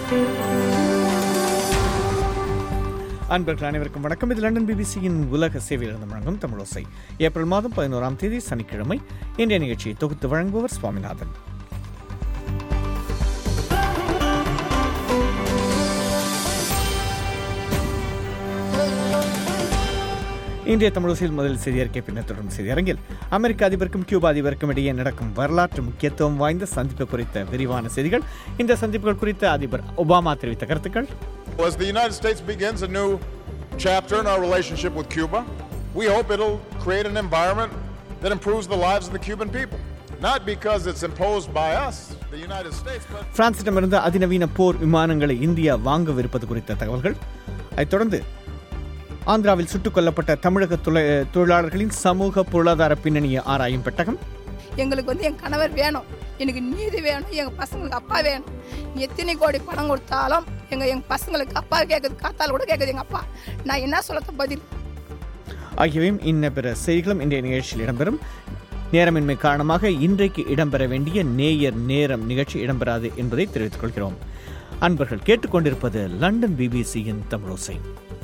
அன்பர்கள் அனைவருக்கும் வணக்கம் இது லண்டன் பிபிசியின் உலக சேவையிலிருந்து வழங்கும் தமிழோசை ஏப்ரல் மாதம் பதினோராம் தேதி சனிக்கிழமை இன்றைய நிகழ்ச்சியை தொகுத்து வழங்குபவர் சுவாமிநாதன் இன்றைய தமிழோசையில் முதல் செய்தி அறிக்கை பின்னர் தொடரும் செய்தி அரங்கில் அமெரிக்க அதிபருக்கும் கியூபா அதிபருக்கும் இடையே நடக்கும் வரலாற்று முக்கியத்துவம் வாய்ந்த சந்திப்பு குறித்த விரிவான செய்திகள் இந்த சந்திப்புகள் குறித்து அதிபர் ஒபாமா தெரிவித்த கருத்துக்கள் As the United States begins a new chapter in our relationship with Cuba, we hope it'll create an environment that improves the lives of the Cuban people. Not because it's imposed by us, the United States, but பிரான்சிடமிருந்து அதிநவீன போர் விமானங்களை India வாங்கவிருப்பது குறித்த தகவல்கள் அதைத் தொடர்ந்து ஆந்திராவில் சுட்டுக் கொல்லப்பட்ட தமிழக தொலை- தொழிலாளர்களின் சமூக பொருளாதார பின்னணியை ஆராயும் பெட்டகம் எங்களுக்கு வந்து என் கணவர் வேணும் எனக்கு நீதி வேணும் எங்கள் பசங்களுக்கு அப்பா வேணும் நீ எத்தனை கோடி பணம் கொடுத்தாலும் எங்கள் எங்கள் பசங்களுக்கு அப்பா கேட்குது காத்தால் கூட கேட்குது எங்கள் அப்பா நான் என்ன சொல்லத்த பதில் ஆகியவையும் இன்ன பிற செய்திகளும் இன்றைய நிகழ்ச்சியில் இடம்பெறும் நேரமின்மை காரணமாக இன்றைக்கு இடம்பெற வேண்டிய நேயர் நேரம் நிகழ்ச்சி இடம்பெறாது என்பதை தெரிவித்துக் கொள்கிறோம் அன்பர்கள் கேட்டுக்கொண்டிருப்பது லண்டன் பிபிசியின் தமிழோசை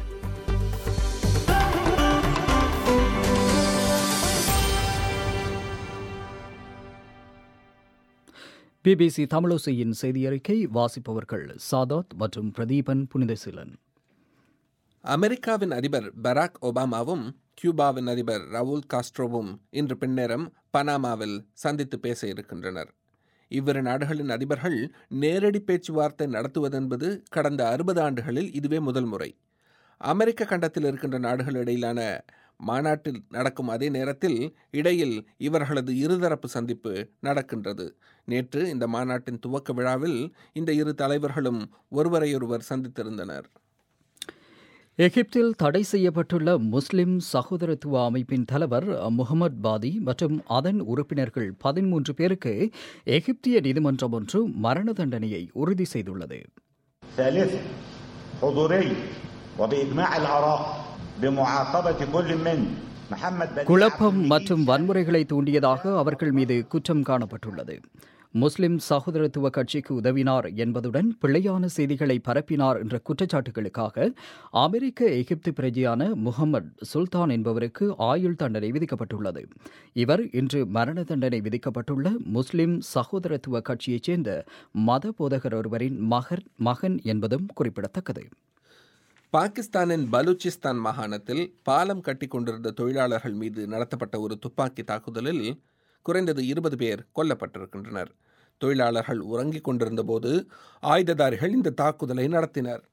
பிபிசி தமிழோசையின் செய்தியறிக்கை வாசிப்பவர்கள் சாதாத் மற்றும் பிரதீபன் புனிதசீலன் அமெரிக்காவின் அதிபர் பராக் ஒபாமாவும் கியூபாவின் அதிபர் ரவுல் காஸ்ட்ரோவும் இன்று பின்னேரம் பனாமாவில் சந்தித்து பேச இருக்கின்றனர் இவ்விரு நாடுகளின் அதிபர்கள் நேரடி பேச்சுவார்த்தை நடத்துவதென்பது கடந்த அறுபது ஆண்டுகளில் இதுவே முதல் முறை அமெரிக்க கண்டத்தில் இருக்கின்ற நாடுகள் இடையிலான மாநாட்டில் நடக்கும் அதே நேரத்தில் இடையில் இவர்களது இருதரப்பு சந்திப்பு நடக்கின்றது நேற்று இந்த மாநாட்டின் துவக்க விழாவில் இந்த இரு தலைவர்களும் ஒருவரையொருவர் சந்தித்திருந்தனர் எகிப்தில் தடை செய்யப்பட்டுள்ள முஸ்லிம் சகோதரத்துவ அமைப்பின் தலைவர் முகமது பாதி மற்றும் அதன் உறுப்பினர்கள் பதிமூன்று பேருக்கு எகிப்திய நீதிமன்றம் ஒன்று மரண தண்டனையை உறுதி செய்துள்ளது ثالثا حضوري وبإجماع الآراء بمعاقبة كل من محمد بن குழப்பம் மற்றும் வன்முறைகளை தூண்டியதாக அவர்கள் மீது குற்றம் காணப்பட்டுள்ளது முஸ்லிம் சகோதரத்துவ கட்சிக்கு உதவினார் என்பதுடன் பிழையான செய்திகளை பரப்பினார் என்ற குற்றச்சாட்டுகளுக்காக அமெரிக்க எகிப்து பிரஜையான முகமது சுல்தான் என்பவருக்கு ஆயுள் தண்டனை விதிக்கப்பட்டுள்ளது இவர் இன்று மரண தண்டனை விதிக்கப்பட்டுள்ள முஸ்லிம் சகோதரத்துவ கட்சியைச் சேர்ந்த மத போதகர் ஒருவரின் மகர் மகன் என்பதும் குறிப்பிடத்தக்கது பாகிஸ்தானின் பலூச்சிஸ்தான் மாகாணத்தில் பாலம் கட்டி கொண்டிருந்த தொழிலாளர்கள் மீது நடத்தப்பட்ட ஒரு துப்பாக்கி தாக்குதலில் குறைந்தது இருபது பேர் கொல்லப்பட்டிருக்கின்றனர் தொழிலாளர்கள் உறங்கிக் கொண்டிருந்தபோது ஆயுததாரிகள் இந்த தாக்குதலை நடத்தினர்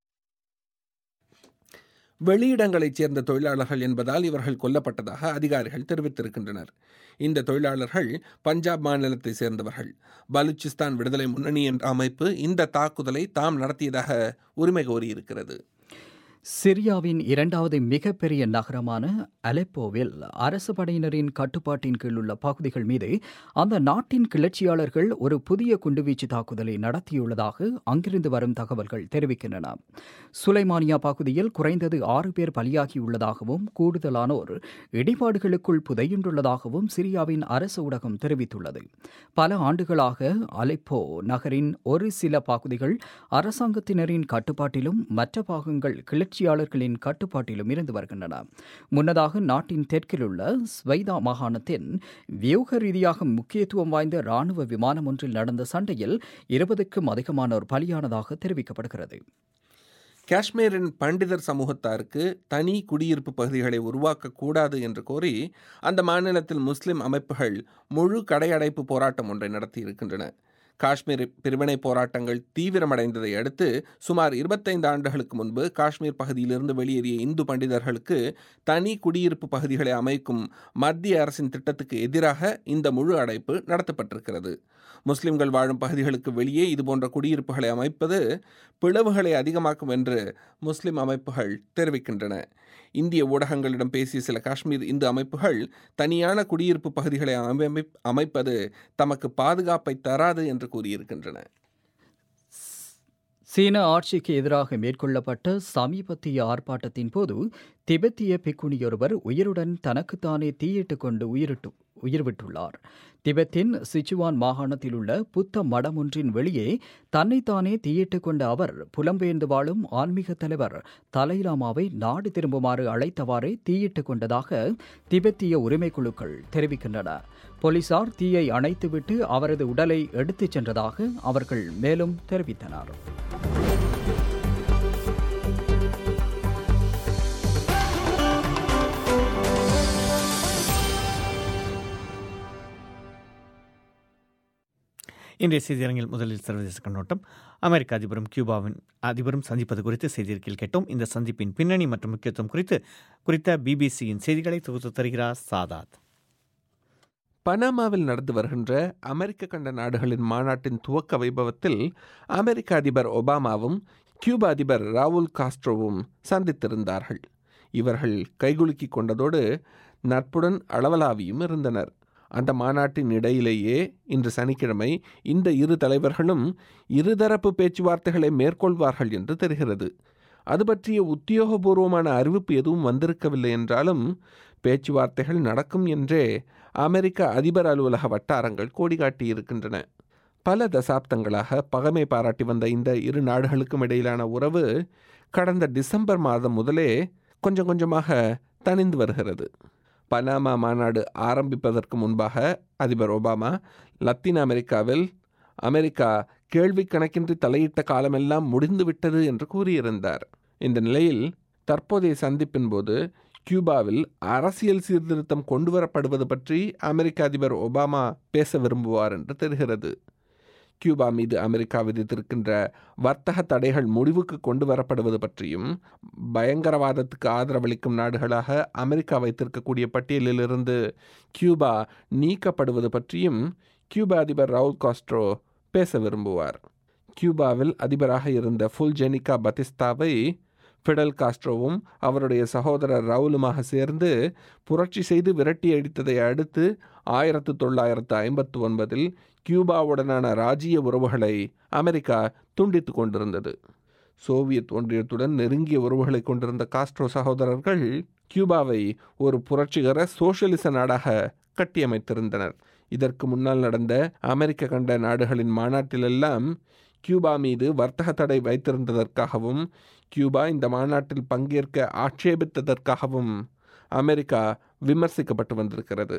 வெளியிடங்களைச் சேர்ந்த தொழிலாளர்கள் என்பதால் இவர்கள் கொல்லப்பட்டதாக அதிகாரிகள் தெரிவித்திருக்கின்றனர் இந்த தொழிலாளர்கள் பஞ்சாப் மாநிலத்தைச் சேர்ந்தவர்கள் பலூச்சிஸ்தான் விடுதலை முன்னணி என்ற அமைப்பு இந்த தாக்குதலை தாம் நடத்தியதாக உரிமை கோரியிருக்கிறது சிரியாவின் இரண்டாவது மிகப்பெரிய நகரமான அலெப்போவில் அரசு படையினரின் கட்டுப்பாட்டின் கீழ் உள்ள பகுதிகள் மீது அந்த நாட்டின் கிளர்ச்சியாளர்கள் ஒரு புதிய குண்டுவீச்சு தாக்குதலை நடத்தியுள்ளதாக அங்கிருந்து வரும் தகவல்கள் தெரிவிக்கின்றன சுலைமானியா பகுதியில் குறைந்தது ஆறு பேர் பலியாகியுள்ளதாகவும் கூடுதலானோர் இடிபாடுகளுக்குள் புதையுண்டுள்ளதாகவும் சிரியாவின் அரசு ஊடகம் தெரிவித்துள்ளது பல ஆண்டுகளாக அலெப்போ நகரின் ஒரு சில பகுதிகள் அரசாங்கத்தினரின் கட்டுப்பாட்டிலும் மற்ற பாகங்கள் கிளர்ச்சியாளர்களின் கட்டுப்பாட்டிலும் இருந்து வருகின்றன முன்னதாக நாட்டின் தெற்கில் உள்ள ஸ்வைதா மாகாணத்தின் வியூக ரீதியாக முக்கியத்துவம் வாய்ந்த ராணுவ விமானம் ஒன்றில் நடந்த சண்டையில் இருபதுக்கும் அதிகமானோர் பலியானதாக தெரிவிக்கப்படுகிறது காஷ்மீரின் பண்டிதர் சமூகத்தாருக்கு தனி குடியிருப்பு பகுதிகளை உருவாக்கக்கூடாது என்று கோரி அந்த மாநிலத்தில் முஸ்லிம் அமைப்புகள் முழு கடையடைப்பு போராட்டம் ஒன்றை நடத்தியிருக்கின்றன காஷ்மீர் பிரிவினை போராட்டங்கள் தீவிரமடைந்ததை அடுத்து சுமார் இருபத்தைந்து ஆண்டுகளுக்கு முன்பு காஷ்மீர் பகுதியிலிருந்து வெளியேறிய இந்து பண்டிதர்களுக்கு தனி குடியிருப்பு பகுதிகளை அமைக்கும் மத்திய அரசின் திட்டத்துக்கு எதிராக இந்த முழு அடைப்பு நடத்தப்பட்டிருக்கிறது முஸ்லிம்கள் வாழும் பகுதிகளுக்கு வெளியே இதுபோன்ற குடியிருப்புகளை அமைப்பது பிளவுகளை அதிகமாக்கும் என்று முஸ்லிம் அமைப்புகள் தெரிவிக்கின்றன இந்திய ஊடகங்களிடம் பேசிய சில காஷ்மீர் இந்து அமைப்புகள் தனியான குடியிருப்பு பகுதிகளை அமைப் அமைப்பது தமக்கு பாதுகாப்பை தராது என்று கூறியிருக்கின்றன சீன ஆட்சிக்கு எதிராக மேற்கொள்ளப்பட்ட சமீபத்திய ஆர்ப்பாட்டத்தின் போது திபெத்திய பிக்குணியொருவர் உயிருடன் தனக்குத்தானே தீயிட்டுக் கொண்டு உயிரிட்டு உயிர்விட்டுள்ளார் திபெத்தின் சிச்சுவான் மாகாணத்தில் உள்ள புத்த மடம் ஒன்றின் வெளியே தன்னைத்தானே தீயிட்டுக் கொண்ட அவர் புலம்பெயர்ந்து வாழும் ஆன்மீக தலைவர் தலைலாமாவை நாடு திரும்புமாறு அழைத்தவாறே தீயிட்டுக் கொண்டதாக திபெத்திய உரிமைக்குழுக்கள் தெரிவிக்கின்றன போலீசார் தீயை அணைத்துவிட்டு அவரது உடலை எடுத்துச் சென்றதாக அவர்கள் மேலும் தெரிவித்தனர் இன்றைய செய்தியரங்கில் முதலில் சர்வதேச கண்ணோட்டம் அமெரிக்க அதிபரும் கியூபாவின் அதிபரும் சந்திப்பது குறித்து செய்தியிருக்கையில் கேட்டோம் இந்த சந்திப்பின் பின்னணி மற்றும் முக்கியத்துவம் குறித்து குறித்த பிபிசியின் செய்திகளை தொகுத்து தருகிறார் சாதாத் பனாமாவில் நடந்து வருகின்ற அமெரிக்க கண்ட நாடுகளின் மாநாட்டின் துவக்க வைபவத்தில் அமெரிக்க அதிபர் ஒபாமாவும் கியூபா அதிபர் ராவுல் காஸ்ட்ரோவும் சந்தித்திருந்தார்கள் இவர்கள் கைகுலுக்கிக் கொண்டதோடு நட்புடன் அளவலாவியும் இருந்தனர் அந்த மாநாட்டின் இடையிலேயே இன்று சனிக்கிழமை இந்த இரு தலைவர்களும் இருதரப்பு பேச்சுவார்த்தைகளை மேற்கொள்வார்கள் என்று தெரிகிறது அது பற்றிய உத்தியோகபூர்வமான அறிவிப்பு எதுவும் வந்திருக்கவில்லை என்றாலும் பேச்சுவார்த்தைகள் நடக்கும் என்றே அமெரிக்க அதிபர் அலுவலக வட்டாரங்கள் கோடிகாட்டியிருக்கின்றன பல தசாப்தங்களாக பகமை பாராட்டி வந்த இந்த இரு நாடுகளுக்கும் இடையிலான உறவு கடந்த டிசம்பர் மாதம் முதலே கொஞ்சம் கொஞ்சமாக தணிந்து வருகிறது பனாமா மாநாடு ஆரம்பிப்பதற்கு முன்பாக அதிபர் ஒபாமா லத்தீன் அமெரிக்காவில் அமெரிக்கா கேள்வி கணக்கின்றி தலையிட்ட காலமெல்லாம் முடிந்துவிட்டது என்று கூறியிருந்தார் இந்த நிலையில் தற்போதைய சந்திப்பின் போது கியூபாவில் அரசியல் சீர்திருத்தம் கொண்டுவரப்படுவது பற்றி அமெரிக்க அதிபர் ஒபாமா பேச விரும்புவார் என்று தெரிகிறது கியூபா மீது அமெரிக்கா விதித்திருக்கின்ற வர்த்தக தடைகள் முடிவுக்கு கொண்டு வரப்படுவது பற்றியும் பயங்கரவாதத்துக்கு ஆதரவளிக்கும் நாடுகளாக அமெரிக்கா வைத்திருக்கக்கூடிய பட்டியலிலிருந்து கியூபா நீக்கப்படுவது பற்றியும் கியூபா அதிபர் ரவுல் காஸ்ட்ரோ பேச விரும்புவார் கியூபாவில் அதிபராக இருந்த ஃபுல்ஜெனிகா பத்திஸ்தாவை ஃபிடல் காஸ்ட்ரோவும் அவருடைய சகோதரர் ரவுலுமாக சேர்ந்து புரட்சி செய்து விரட்டி அடித்ததை அடுத்து ஆயிரத்து தொள்ளாயிரத்து ஐம்பத்து ஒன்பதில் கியூபாவுடனான ராஜ்ய உறவுகளை அமெரிக்கா துண்டித்து கொண்டிருந்தது சோவியத் ஒன்றியத்துடன் நெருங்கிய உறவுகளை கொண்டிருந்த காஸ்ட்ரோ சகோதரர்கள் கியூபாவை ஒரு புரட்சிகர சோசியலிச நாடாக கட்டியமைத்திருந்தனர் இதற்கு முன்னால் நடந்த அமெரிக்க கண்ட நாடுகளின் மாநாட்டிலெல்லாம் கியூபா மீது வர்த்தக தடை வைத்திருந்ததற்காகவும் கியூபா இந்த மாநாட்டில் பங்கேற்க ஆட்சேபித்ததற்காகவும் அமெரிக்கா விமர்சிக்கப்பட்டு வந்திருக்கிறது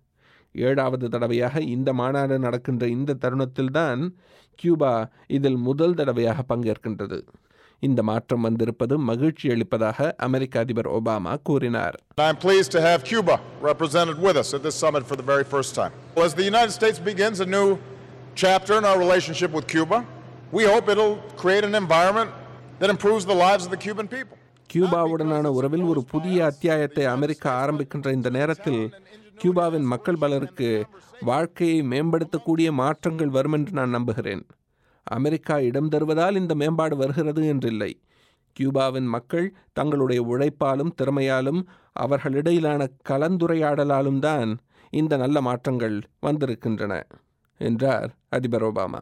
ஏழாவது தடவையாக இந்த மாநாடு நடக்கின்ற இந்த தருணத்தில்தான் கியூபா இதில் முதல் தடவையாக பங்கேற்கின்றது இந்த மாற்றம் வந்திருப்பது மகிழ்ச்சி அளிப்பதாக அமெரிக்க அதிபர் ஒபாமா கூறினார் I'm pleased to have Cuba represented with us at this summit for the very first time. As the United States begins a new chapter in our relationship with Cuba, we hope it'll create an environment that improves the lives of the Cuban people. கியூபாவுடனான உறவில் ஒரு புதிய அத்தியாயத்தை America ஆரம்பிக்கின்ற இந்த நேரத்தில் கியூபாவின் மக்கள் பலருக்கு வாழ்க்கையை மேம்படுத்தக்கூடிய மாற்றங்கள் வரும் என்று நான் நம்புகிறேன் அமெரிக்கா இடம் தருவதால் இந்த மேம்பாடு வருகிறது என்றில்லை கியூபாவின் மக்கள் தங்களுடைய உழைப்பாலும் திறமையாலும் அவர்களிடையிலான கலந்துரையாடலாலும் தான் இந்த நல்ல மாற்றங்கள் வந்திருக்கின்றன என்றார் அதிபர் ஒபாமா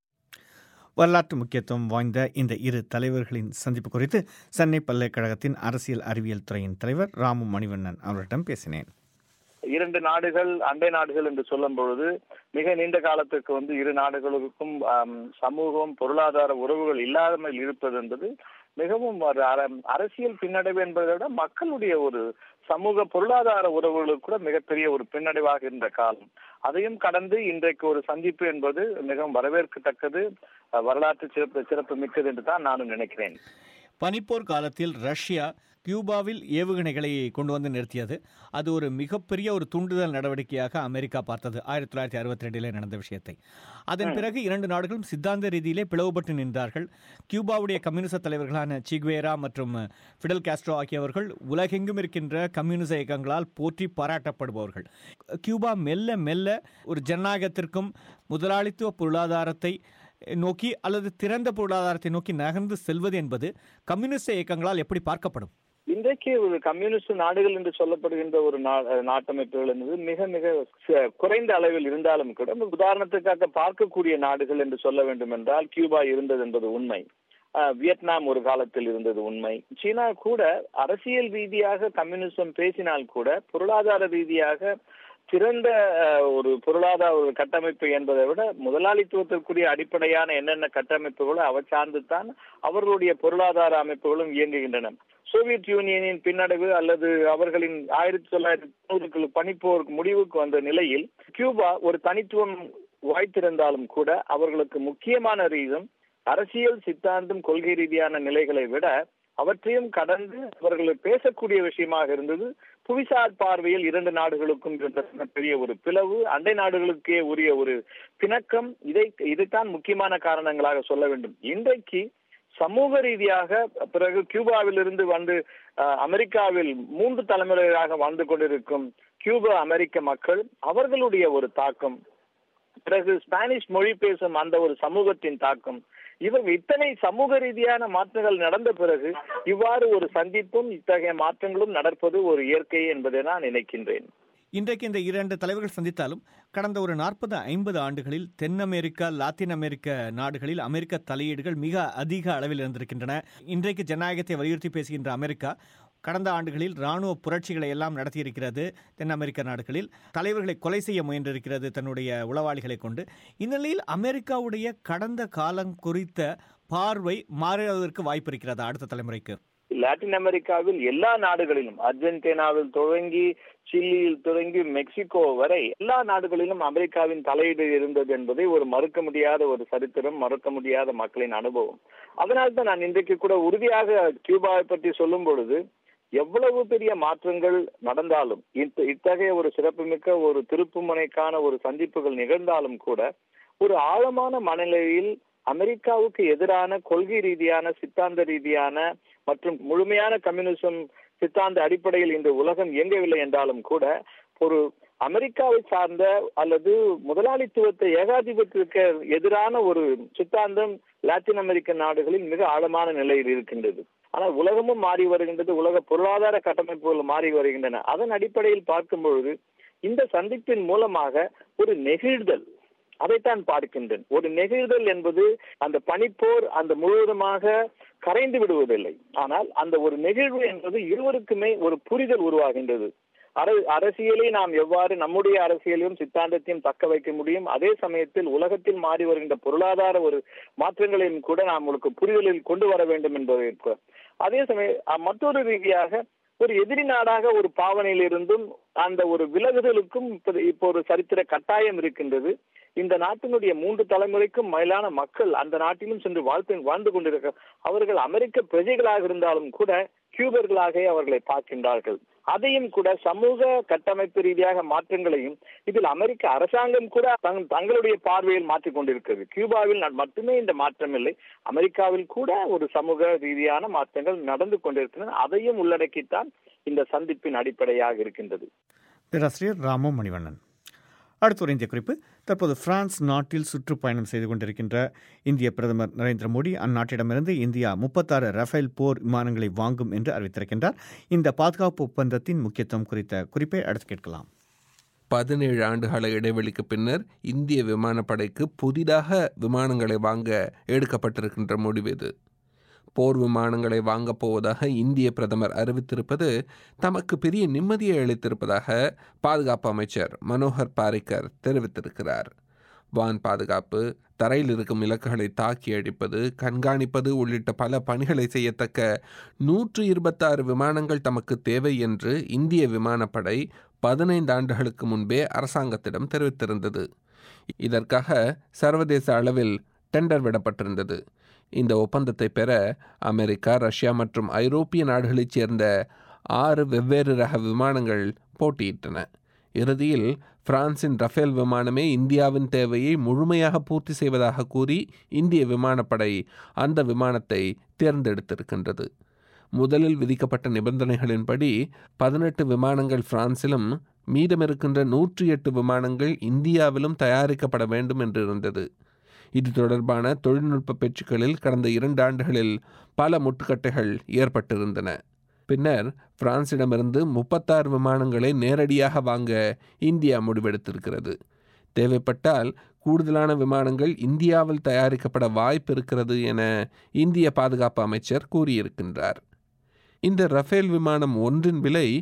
வரலாற்று முக்கியத்துவம் வாய்ந்த இந்த இரு தலைவர்களின் சந்திப்பு குறித்து சென்னை பல்கலைக்கழகத்தின் அரசியல் அறிவியல் துறையின் தலைவர் ராமு மணிவண்ணன் அவரிடம் பேசினேன் இரண்டு நாடுகள் அண்டை நாடுகள் என்று சொல்லும் பொழுது மிக நீண்ட காலத்துக்கு வந்து இரு நாடுகளுக்கும் ஆம், சமூகம் பொருளாதார உறவுகள் இல்லாமல் இருப்பது என்பது மிகவும் ஒரு அர- அரசியல் பின்னடைவு என்பதை விட மக்களுடைய ஒரு சமூக பொருளாதார உறவுகளுக்கு கூட மிகப்பெரிய ஒரு பின்னடைவாக இருந்த காலம் அதையும் கடந்து இன்றைக்கு ஒரு சந்திப்பு என்பது மிகவும் வரவேற்கத்தக்கது அஹ், வரலாற்று சிறப்பு சிறப்பு மிக்கது என்று தான் நானும் நினைக்கிறேன் பனிப்போர் காலத்தில் ரஷ்யா கியூபாவில் ஏவுகணைகளை கொண்டு வந்து நிறுத்தியது அது ஒரு மிகப்பெரிய ஒரு தூண்டுதல் நடவடிக்கையாக அமெரிக்கா பார்த்தது ஆயிரத்தி தொள்ளாயிரத்தி அறுபத்தி ரெண்டிலே நடந்த விஷயத்தை அதன் பிறகு இரண்டு நாடுகளும் சித்தாந்த ரீதியிலே பிளவுபட்டு நின்றார்கள் கியூபாவுடைய கம்யூனிச தலைவர்களான சிக்வேரா மற்றும் ஃபிடல் காஸ்ட்ரோ ஆகியவர்கள் உலகெங்கும் இருக்கின்ற கம்யூனிச இயக்கங்களால் போற்றி பாராட்டப்படுபவர்கள் கியூபா மெல்ல மெல்ல ஒரு ஜனநாயகத்திற்கும் முதலாளித்துவ பொருளாதாரத்தை நோக்கி அல்லது திறந்த பொருளாதாரத்தை நோக்கி நகர்ந்து செல்வது என்பது கம்யூனிஸ்ட் இயக்கங்களால் எப்படி பார்க்கப்படும் இன்றைக்கு ஒரு கம்யூனிஸ்ட் நாடுகள் என்று சொல்லப்படுகின்ற ஒரு நா- நாட்டமைப்புகள் என்பது மிக மிக ச- குறைந்த அளவில் இருந்தாலும் கூட உதாரணத்துக்காக பார்க்கக்கூடிய நாடுகள் என்று சொல்ல வேண்டும் என்றால் கியூபா இருந்தது என்பது உண்மை அஹ், வியட்நாம் ஒரு காலத்தில் இருந்தது உண்மை சீனா கூட அரசியல் ரீதியாக கம்யூனிசம் பேசினால் கூட பொருளாதார ரீதியாக சிறந்த அஹ், ஒரு பொருளாதார ஒரு கட்டமைப்பு என்பதை விட முதலாளித்துவத்திற்குரிய அடிப்படையான என்னென்ன கட்டமைப்புகளோ அவை சார்ந்துதான் அவர்களுடைய பொருளாதார அமைப்புகளும் இயங்குகின்றன சோவியத் யூனியனின் பின்னடைவு அல்லது அவர்களின் ஆயிரத்தி தொள்ளாயிரத்தி தொண்ணூறுக்குள் பனிப்போர் முடிவுக்கு வந்த நிலையில் கியூபா ஒரு தனித்துவம் வாய்த்திருந்தாலும் கூட அவர்களுக்கு முக்கியமான ரீசன் அரசியல் சித்தாந்தம் கொள்கை ரீதியான நிலைகளை விட அவற்றையும் கடந்து அவர்கள் பேசக்கூடிய விஷயமாக இருந்தது புவிசார் பார்வையில் இரண்டு நாடுகளுக்கும் இருந்த பெரிய ஒரு பிளவு அண்டை நாடுகளுக்கே உரிய ஒரு பிணக்கம் இதை இதைத்தான் முக்கியமான காரணங்களாக சொல்ல வேண்டும் இன்றைக்கு சமூக ரீதியாக பிறகு கியூபாவிலிருந்து வந்து அஹ், அமெரிக்காவில் மூன்று தலைமுறைகளாக வாழ்ந்து கொண்டிருக்கும் கியூபா அமெரிக்க மக்கள் அவர்களுடைய ஒரு தாக்கம் பிறகு ஸ்பானிஷ் மொழி பேசும் அந்த ஒரு சமூகத்தின் தாக்கம் இவர் இத்தனை சமூக ரீதியான மாற்றங்கள் நடந்த பிறகு இவ்வாறு ஒரு சந்திப்பும் இத்தகைய மாற்றங்களும் நடப்பது ஒரு இயற்கை என்பதை நான் நினைக்கின்றேன் இன்றைக்கு இந்த இரண்டு தலைவர்கள் சந்தித்தாலும் கடந்த ஒரு நாற்பது ஐம்பது ஆண்டுகளில் தென் அமெரிக்கா லாத்தின் அமெரிக்க நாடுகளில் அமெரிக்க தலையீடுகள் மிக அதிக அளவில் இருந்திருக்கின்றன இன்றைக்கு ஜனநாயகத்தை வலியுறுத்தி பேசுகின்ற அமெரிக்கா கடந்த ஆண்டுகளில் ராணுவ புரட்சிகளை எல்லாம் நடத்தியிருக்கிறது தென் அமெரிக்க நாடுகளில் தலைவர்களை கொலை செய்ய முயன்றிருக்கிறது தன்னுடைய உளவாளிகளை கொண்டு இந்த நிலையில் அமெரிக்காவுடைய கடந்த காலம் குறித்த பார்வை மாறுவதற்கு வாய்ப்பு இருக்கிறதா அடுத்த தலைமுறைக்கு லாட்டின் அமெரிக்காவில் எல்லா நாடுகளிலும் அர்ஜென்டினாவில் தொடங்கி சில்லியில் தொடங்கி மெக்சிகோ வரை எல்லா நாடுகளிலும் அமெரிக்காவின் தலையீடு இருந்தது என்பதை ஒரு மறுக்க முடியாத ஒரு சரித்திரம் மறுக்க முடியாத மக்களின் அனுபவம் அதனால்தான் நான் இன்றைக்கு கூட உறுதியாக கியூபாவை பற்றி சொல்லும் பொழுது எவ்வளவு பெரிய மாற்றங்கள் நடந்தாலும் இத்த- இத்தகைய ஒரு சிறப்புமிக்க ஒரு திருப்புமுனைக்கான ஒரு சந்திப்புகள் நிகழ்ந்தாலும் கூட ஒரு ஆழமான மனநிலையில் அமெரிக்காவுக்கு எதிரான கொள்கை ரீதியான சித்தாந்த ரீதியான மற்றும் முழுமையான கம்யூனிசம் சித்தாந்த அடிப்படையில் இந்த உலகம் இயங்கவில்லை என்றாலும் கூட ஒரு அமெரிக்காவை சார்ந்த அல்லது முதலாளித்துவத்தை ஏகாதிபத்திற்கு எதிரான ஒரு சித்தாந்தம் லாத்தின் அமெரிக்க நாடுகளில் மிக ஆழமான நிலையில் இருக்கின்றது ஆனால் உலகமும் மாறி வருகின்றது உலக பொருளாதார கட்டமைப்புகள் மாறி வருகின்றன அதன் அடிப்படையில் பார்க்கும் பொழுது இந்த சந்திப்பின் மூலமாக ஒரு நெகிழ்தல் அதைத்தான் பார்க்கின்றேன் ஒரு நெகிழ்தல் என்பது அந்த பனிப்போர் அந்த முழுவதுமாக கரைந்து விடுவதில்லை ஆனால் அந்த ஒரு நெகிழ்வு என்பது இருவருக்குமே ஒரு புரிதல் உருவாகின்றது அர- அரசியலை நாம் எவ்வாறு நம்முடைய அரசியலையும் சித்தாந்தத்தையும் தக்க வைக்க முடியும் அதே சமயத்தில் உலகத்தில் மாறி வருகின்ற பொருளாதார ஒரு மாற்றங்களையும் கூட நாம் உங்களுக்கு புரிதலில் கொண்டு வர வேண்டும் என்பதற்கு அதே சமயம் அ, மற்றொரு ரீதியாக ஒரு எதிரி நாடாக ஒரு பாவனையில் இருந்தும் அந்த ஒரு விலகுதலுக்கும் இப்ப- இப்போ ஒரு சரித்திர கட்டாயம் இருக்கின்றது இந்த நாட்டினுடைய மூன்று தலைமுறைக்கும் மேலான மக்கள் அந்த நாட்டிலும் சென்று வாழ்த்து வாழ்ந்து கொண்டிருக்க அவர்கள் அமெரிக்க பிரஜைகளாக இருந்தாலும் கூட கியூபர்களாக அவர்களை பார்க்கின்றார்கள் அதையும் கூட சமூக கட்டமைப்பு ரீதியாக மாற்றங்களையும் இதில் அமெரிக்க அரசாங்கம் கூட தங்- தங்களுடைய பார்வையில் மாற்றிக் கொண்டிருக்கிறது கியூபாவில் ந- மட்டுமே இந்த மாற்றம் இல்லை அமெரிக்காவில் கூட ஒரு சமூக ரீதியான மாற்றங்கள் நடந்து கொண்டிருக்கின்றன அதையும் உள்ளடக்கித்தான் இந்த சந்திப்பின் அடிப்படையாக இருக்கின்றது பேராசிரியர் ராமு மணிவண்ணன் அடுத்த ஒரு இந்திய குறிப்பு தற்போது பிரான்ஸ் நாட்டில் சுற்றுப்பயணம் செய்து கொண்டிருக்கின்ற இந்திய பிரதமர் நரேந்திர மோடி அந்நாட்டிடமிருந்து இந்தியா முப்பத்தாறு ரஃபேல் போர் விமானங்களை வாங்கும் என்று அறிவித்திருக்கின்றார் இந்த பாதுகாப்பு ஒப்பந்தத்தின் முக்கியத்துவம் குறித்த குறிப்பை அடுத்து கேட்கலாம் பதினேழு ஆண்டுகால இடைவெளிக்கு பின்னர் இந்திய விமானப்படைக்கு புதிதாக விமானங்களை வாங்க எடுக்கப்பட்டிருக்கின்ற முடிவு இது போர் விமானங்களை வாங்கப் போவதாக இந்திய பிரதமர் அறிவித்திருப்பது தமக்கு பெரிய நிம்மதியை அளித்திருப்பதாக பாதுகாப்பு அமைச்சர் மனோகர் பாரிக்கர் தெரிவித்திருக்கிறார் வான் பாதுகாப்பு தரையில் இருக்கும் இலக்குகளை தாக்கி அடிப்பது கண்காணிப்பது உள்ளிட்ட பல பணிகளை செய்யத்தக்க நூற்று இருபத்தாறு விமானங்கள் தமக்கு தேவை என்று இந்திய விமானப்படை பதினைந்து ஆண்டுகளுக்கு முன்பே அரசாங்கத்திடம் தெரிவித்திருந்தது இதற்காக சர்வதேச அளவில் டெண்டர் விடப்பட்டிருந்தது இந்த ஒப்பந்தத்தை பெற அமெரிக்கா ரஷ்யா மற்றும் ஐரோப்பிய நாடுகளைச் சேர்ந்த ஆறு வெவ்வேறு ரக விமானங்கள் போட்டியிட்டன இறுதியில் பிரான்சின் ரஃபேல் விமானமே இந்தியாவின் தேவையை முழுமையாக பூர்த்தி செய்வதாக கூறி இந்திய விமானப்படை அந்த விமானத்தை தேர்ந்தெடுத்திருக்கின்றது முதலில் விதிக்கப்பட்ட நிபந்தனைகளின்படி பதினெட்டு விமானங்கள் பிரான்சிலும் மீதமிருக்கின்ற நூற்றி எட்டு விமானங்கள் இந்தியாவிலும் தயாரிக்கப்பட வேண்டும் என்று இருந்தது இது தொடர்பான தொழில்நுட்ப பேச்சுக்களில் கடந்த இரண்டு ஆண்டுகளில் பல முட்டுக்கட்டைகள் ஏற்பட்டிருந்தன பின்னர் பிரான்சிடமிருந்து முப்பத்தாறு விமானங்களை நேரடியாக வாங்க இந்தியா முடிவெடுத்திருக்கிறது தேவைப்பட்டால் கூடுதலான விமானங்கள் இந்தியாவில் தயாரிக்கப்பட வாய்ப்பு இருக்கிறது என இந்திய பாதுகாப்பு அமைச்சர் கூறியிருக்கின்றார் இந்த ரஃபேல் விமானம் ஒன்றின் விலை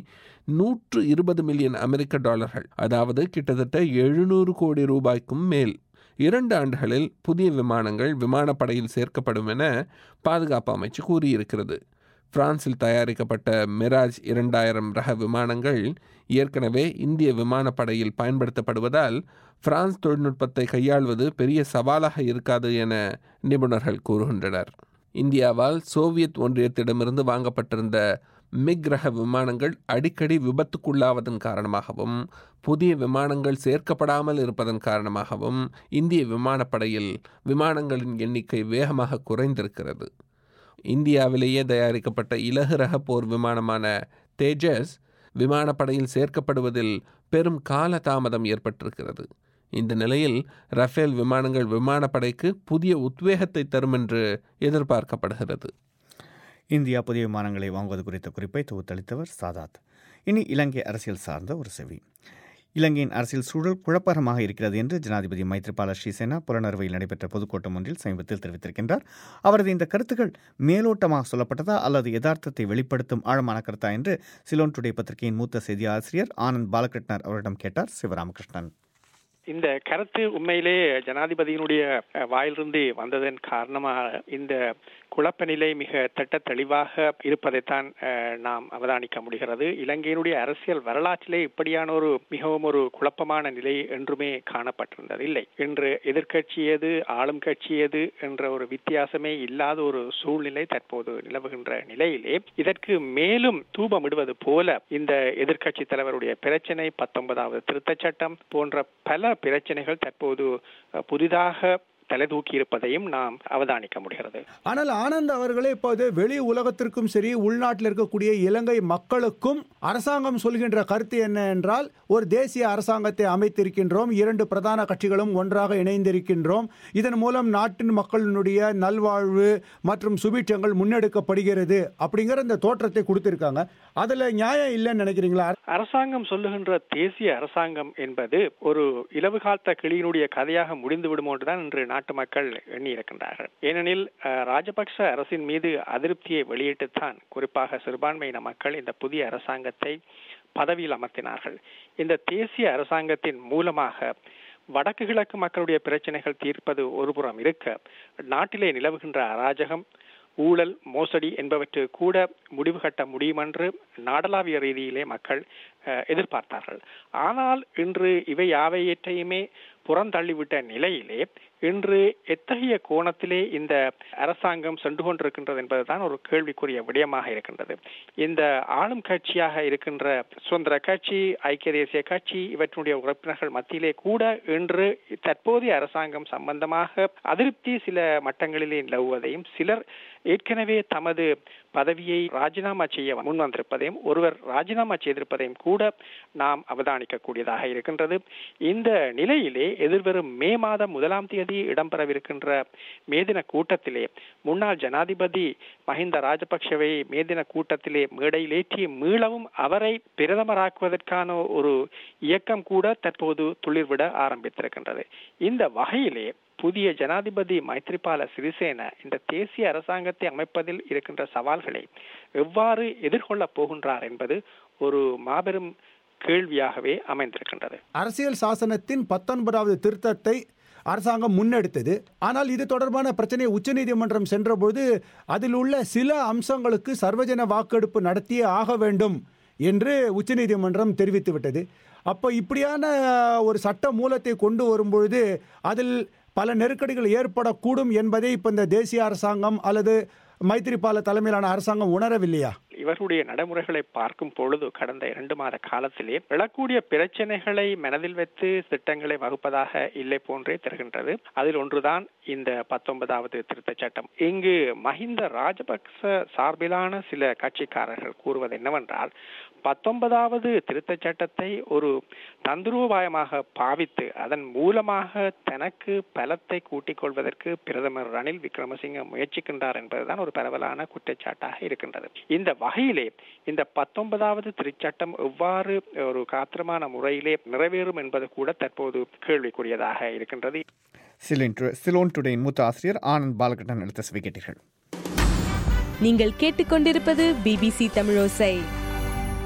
நூற்று இருபது மில்லியன் அமெரிக்க டாலர்கள் அதாவது கிட்டத்தட்ட எழுநூறு கோடி ரூபாய்க்கும் மேல் இரண்டு ஆண்டுகளில் புதிய விமானங்கள் விமானப்படையில் சேர்க்கப்படும் என பாதுகாப்பு அமைச்சு கூறியிருக்கிறது பிரான்சில் தயாரிக்கப்பட்ட மிராஜ் இரண்டாயிரம் ரக விமானங்கள் ஏற்கனவே இந்திய விமானப்படையில் பயன்படுத்தப்படுவதால் பிரான்ஸ் தொழில்நுட்பத்தை கையாள்வது பெரிய சவாலாக இருக்காது என நிபுணர்கள் கூறுகின்றனர் இந்தியாவால் சோவியத் ஒன்றியத்திடமிருந்து வாங்கப்பட்டிருந்த மிக் ரக விமானங்கள் அடிக்கடி விபத்துக்குள்ளாவதன் காரணமாகவும் புதிய விமானங்கள் சேர்க்கப்படாமல் இருப்பதன் காரணமாகவும் இந்திய விமானப்படையில் விமானங்களின் எண்ணிக்கை வேகமாக குறைந்திருக்கிறது இந்தியாவிலேயே தயாரிக்கப்பட்ட இலகு ரக போர் விமானமான தேஜஸ் விமானப்படையில் சேர்க்கப்படுவதில் பெரும் கால தாமதம் ஏற்பட்டிருக்கிறது இந்த நிலையில் ரஃபேல் விமானங்கள் விமானப்படைக்கு புதிய உத்வேகத்தை தரும் என்று எதிர்பார்க்கப்படுகிறது இந்தியா புதிய விமானங்களை வாங்குவது குறித்த குறிப்பை தொகுத்தளித்தவர் சாதாத் இனி இலங்கை அரசியல் சார்ந்த ஒரு செவி இலங்கையின் அரசியல் சூழல் குழப்பகரமாக இருக்கிறது என்று ஜனாதிபதி மைத்ரிபால ஸ்ரீசேனா புலனறுவையில் நடைபெற்ற பொதுக்கூட்டம் ஒன்றில் சமீபத்தில் தெரிவித்திருக்கின்றார் அவரது இந்த கருத்துக்கள் மேலோட்டமாக சொல்லப்பட்டதா அல்லது யதார்த்தத்தை வெளிப்படுத்தும் ஆழமான கருத்தா என்று சிலோன் டுடே பத்திரிகையின் மூத்த செய்தி ஆசிரியர் ஆனந்த் பாலகிருஷ்ணர் அவரிடம் கேட்டார் சிவராமகிருஷ்ணன் இந்த கருத்து உண்மையிலே ஜனாதிபதியினுடைய அஹ், வாயிலிருந்து வந்ததன் காரணமாக இந்த குழப்ப நிலை மிக திட்ட தெளிவாக இருப்பதைத்தான் அஹ், நாம் அவதானிக்க முடிகிறது இலங்கையினுடைய அரசியல் வரலாற்றிலே இப்படியான ஒரு மிகவும் ஒரு குழப்பமான நிலை என்றுமே காணப்பட்டிருந்தது இல்லை இன்று எதிர்க்கட்சி எது ஆளும் கட்சி எது என்ற ஒரு வித்தியாசமே இல்லாத ஒரு சூழ்நிலை தற்போது நிலவுகின்ற நிலையிலே இதற்கு மேலும் தூபமிடுவது போல இந்த எதிர்க்கட்சி தலைவருடைய பிரச்சனை பத்தொன்பதாவது திருத்தச் சட்டம் போன்ற பல பிரச்சனைகள் தற்போது அஹ், புதிதாக தலை தூக்கி இருப்பதையும் நாம் அவதானிக்க முடிகிறது ஆனால் ஆனந்த் அவர்களே இப்போது வெளி உலகத்திற்கும் சரி உள்நாட்டில் இருக்கக்கூடிய இலங்கை மக்களுக்கும் அரசாங்கம் சொல்கின்ற கருத்து என்ன என்றால் ஒரு தேசிய அரசாங்கத்தை அமைத்திருக்கின்றோம் இரண்டு பிரதான கட்சிகளும் ஒன்றாக இணைந்திருக்கின்றோம் இதன் மூலம் நாட்டின் மக்களினுடைய நல்வாழ்வு மற்றும் சுபீட்சங்கள் முன்னெடுக்கப்படுகிறது அப்படிங்கிற இந்த தோற்றத்தை கொடுத்திருக்காங்க அதுல நியாயம் இல்லைன்னு நினைக்கிறீங்களா அரசாங்கம் சொல்லுகின்ற தேசிய அரசாங்கம் என்பது ஒரு இலவு காத்த கிளியினுடைய கதையாக முடிந்து விடும் என்றுதான் இன்று நாட்டு மக்கள் எண்ணி இருக்கின்றார்கள் ஏனெனில் அஹ், ராஜபக்ஷ அரசின் மீது அதிருப்தியை வெளியிட்டுத்தான் குறிப்பாக சிறுபான்மையின மக்கள் இந்த புதிய அரசாங்கத்தை பதவியில் அமர்த்தினார்கள் இந்த தேசிய அரசாங்கத்தின் மூலமாக வடக்கு கிழக்கு மக்களுடைய பிரச்சனைகள் தீர்ப்பது ஒருபுறம் இருக்க நாட்டிலே நிலவுகின்ற அராஜகம் ஊழல் மோசடி என்பவற்று கூட முடிவு கட்ட முடியுமென்று நாடளாவிய ரீதியிலே மக்கள் அஹ், எதிர்பார்த்தார்கள் ஆனால் இன்று இவை யாவையற்றையுமே புறந்தள்ளிவிட்ட நிலையிலே இன்று எத்தகைய கோணத்திலே இந்த அரசாங்கம் சென்று கொண்டிருக்கின்றது என்பதுதான் ஒரு கேள்விக்குரிய விடயமாக இருக்கின்றது இந்த ஆளும் கட்சியாக இருக்கின்ற சுதந்திர கட்சி ஐக்கிய தேசிய கட்சி இவற்றினுடைய உறுப்பினர்கள் மத்தியிலே கூட இன்று தற்போதைய அரசாங்கம் சம்பந்தமாக அதிருப்தி சில மட்டங்களிலே நிலவுவதையும் சிலர் ஏற்கனவே தமது பதவியை ராஜினாமா செய்ய முன் வந்திருப்பதையும் ஒருவர் ராஜினாமா செய்திருப்பதையும் கூட நாம் அவதானிக்கக்கூடியதாக இருக்கின்றது இந்த நிலையிலே எதிர்வரும் மே மாதம் முதலாம் தேதி இடம்பெறவிருக்கின்ற மேதின கூட்டத்திலே முன்னாள் ஜனாதிபதி மஹிந்த ராஜபக்ஷவை மேதின கூட்டத்திலே மேடையிலேற்றி மீளவும் அவரை பிரதமராக்குவதற்கான ஒரு இயக்கம் கூட தற்போது துளிர்விட ஆரம்பித்திருக்கின்றது இந்த வகையிலே புதிய ஜனாதிபதி மைத்ரிபால சிறிசேன இந்த தேசிய அரசாங்கத்தை அமைப்பதில் இருக்கின்ற சவால்களை எவ்வாறு எதிர்கொள்ளப் போகின்றார் என்பது ஒரு மாபெரும் கேள்வியாகவே அமைந்திருக்கின்றது அரசியல் சாசனத்தின் பத்தொன்பதாவது திருத்தத்தை அரசாங்கம் முன்னெடுத்தது ஆனால் இது தொடர்பான பிரச்சனை உச்சநீதிமன்றம் சென்றபோது அதில் உள்ள சில அம்சங்களுக்கு சர்வஜன வாக்கெடுப்பு நடத்தியே ஆக வேண்டும் என்று உச்சநீதிமன்றம் தெரிவித்துவிட்டது அப்போ இப்படியான ஒரு சட்ட மூலத்தை கொண்டு வரும்பொழுது அதில் பல நெருக்கடிகள் ஏற்படக்கூடும் என்பதை இப்போ இந்த தேசிய அரசாங்கம் அல்லது மைத்திரிபால தலைமையிலான அரசாங்கம் உணரவில்லையா இவர்களுடைய நடைமுறைகளை பார்க்கும் பொழுது கடந்த இரண்டு மாத காலத்திலே எழக்கூடிய பிரச்சனைகளை மனதில் வைத்து திட்டங்களை வகுப்பதாக இல்லை போன்றே தெரிகின்றது அதில் ஒன்றுதான் இந்த பத்தொன்பதாவது திருத்தச் சட்டம் இங்கு மஹிந்த ராஜபக்ச சார்பிலான சில கட்சிக்காரர்கள் கூறுவது என்னவென்றால் பத்தொன்பதாவது திருத்தச் சட்டத்தை ஒரு தந்திரோபாயமாக பாவித்து அதன் மூலமாக தனக்கு பலத்தை கூட்டிக் கொள்வதற்கு பிரதமர் ரணில் விக்ரமசிங்க முயற்சிக்கின்றார் என்பதுதான் ஒரு பரவலான குற்றச்சாட்டாக இருக்கின்றது இந்த வகையிலே இந்த பத்தொன்பதாவது திருச்சட்டம் எவ்வாறு ஒரு காத்திரமான முறையிலே நிறைவேறும் என்பது கூட தற்போது கேள்விக்குரியதாக இருக்கின்றது சிலின் டு- சிலோன் டுடேயின் மூத்த ஆசிரியர் ஆனந்த் பாலகிருஷ்ணன் எடுத்த செவி கேட்டீர்கள் நீங்கள் கேட்டுக்கொண்டிருப்பது பிபிசி தமிழோசை